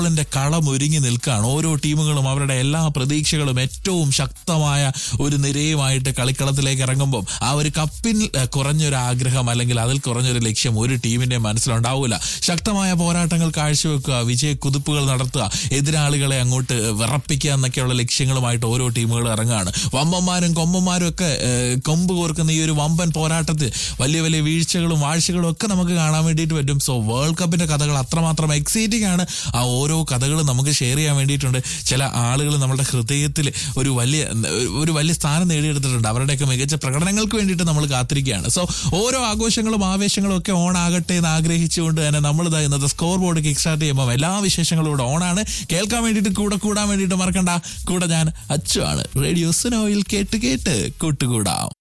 ന്റെ കളം ഒരുങ്ങി നിൽക്കുകയാണ് ഓരോ ടീമുകളും അവരുടെ എല്ലാ പ്രതീക്ഷകളും ഏറ്റവും ശക്തമായ ഒരു നിരയുമായിട്ട് കളിക്കളത്തിലേക്ക് ഇറങ്ങുമ്പോൾ ആ ഒരു കപ്പിൽ ഏഹ്, കുറഞ്ഞൊരു ആഗ്രഹം അല്ലെങ്കിൽ അതിൽ കുറഞ്ഞൊരു ലക്ഷ്യം ഒരു ടീമിന്റെ മനസ്സിലുണ്ടാവില്ല ശക്തമായ പോരാട്ടങ്ങൾ കാഴ്ചവെക്കുക വിജയ കുതിപ്പുകൾ നടത്തുക എതിരാളികളെ അങ്ങോട്ട് വിറപ്പിക്കുക എന്നൊക്കെയുള്ള ലക്ഷ്യങ്ങളുമായിട്ട് ഓരോ ടീമുകൾ ഇറങ്ങുകയാണ് വമ്പന്മാരും കൊമ്പന്മാരും ഒക്കെ ഏഹ്, കൊമ്പ് കോർക്കുന്ന ഈ ഒരു വമ്പൻ പോരാട്ടത്തിൽ വലിയ വലിയ വീഴ്ചകളും വാഴ്ചകളും ഒക്കെ നമുക്ക് കാണാൻ വേണ്ടിയിട്ട് പറ്റും സോ വേൾഡ് കപ്പിന്റെ കഥകൾ അത്രമാത്രം എക്സൈറ്റിംഗ് ആണ് ആ ഓരോ കഥകളും നമുക്ക് ഷെയർ ചെയ്യാൻ വേണ്ടിയിട്ടുണ്ട് ചില ആളുകൾ നമ്മുടെ ഹൃദയത്തിൽ ഒരു വലിയ ഒരു വലിയ സ്ഥാനം നേടിയെടുത്തിട്ടുണ്ട് അവരുടെയൊക്കെ മികച്ച പ്രകടനങ്ങൾക്ക് വേണ്ടിയിട്ട് നമ്മൾ കാത്തിരിക്കുകയാണ് സോ ഓരോ ആഘോഷങ്ങളും ആവേശങ്ങളും ഒക്കെ ഓൺ ആകട്ടെ എന്ന് ആഗ്രഹിച്ചുകൊണ്ട് തന്നെ നമ്മൾ ഇതാ ഇന്നത്തെ സ്കോർ ബോർഡ് കിക്ക് സ്റ്റാർട്ട് ചെയ്യുമ്പോൾ എല്ലാ വിശേഷങ്ങളും ഇവിടെ ഓണാണ് കേൾക്കാൻ വേണ്ടിയിട്ട് കൂടെ കൂടാൻ വേണ്ടിയിട്ട് മറക്കണ്ട കൂടെ ഞാൻ അച്ചു ആണ് റേഡിയോ സുനോയിൽ കേട്ട് കേട്ട് കൂട്ടുകൂടാം